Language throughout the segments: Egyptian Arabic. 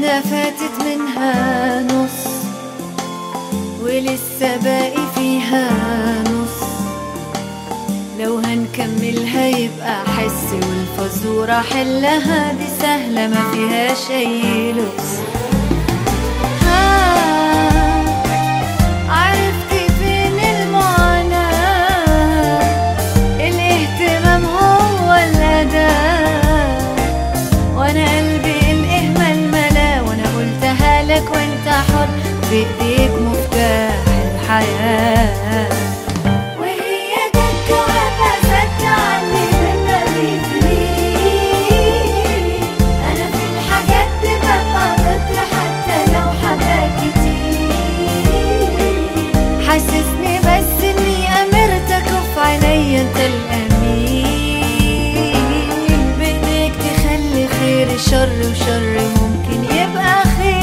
حياتنا فاتت منها نص ولسه باقي فيها نص لو هنكملها يبقى حس والفزورة حلها دي سهلة ما فيهاش أي لبس ها عرفتي فين المعاناة الاهتمام هو الأداة وانا قلبي الاهمال ملا وانا قلتها لك وانت حر بايديك مفتاح الحياه وهي جت جوابها زدت عني من انا في الحاجات دي ببقى ضد حتى لو حباك كتير حاسسني بس اني امرتك وفي عينيا انت الامين بايديك تخلي خير شر وشر ممكن يبقى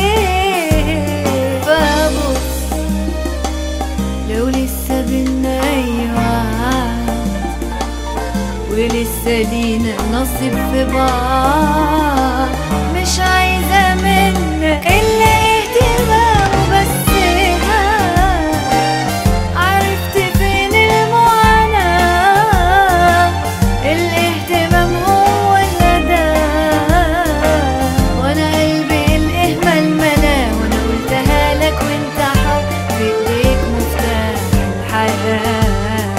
خير فبص لو لسه بينا اي وعد ولسه لينا نصيب في بعض مش عايزة منك إلا اهتمام وبس ها عرفت فين المعاناة الاهتمام هو النداء وانا قلبي الاهمال ملا وانا قلتها لك وانت حر بايديك مفتاح الحياه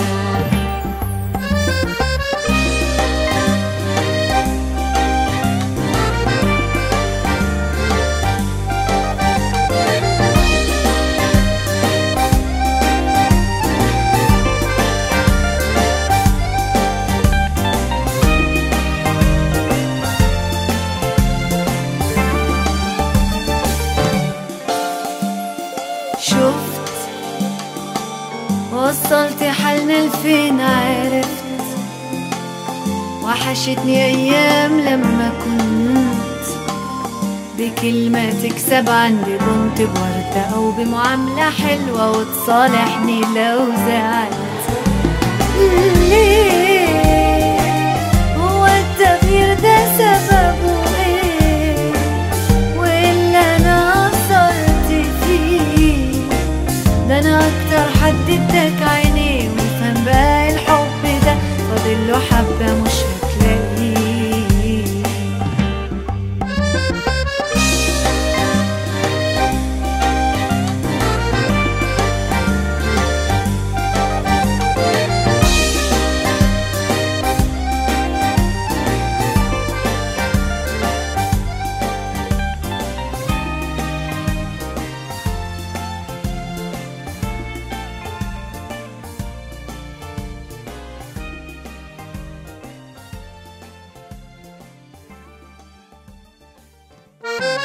شفت وصلت حالنا لفين عرفت وحشتني ايام لما كنت بكلمة تكسب عندي كنت بوردة او بمعاملة حلوة وتصالحني لو زعلت ليه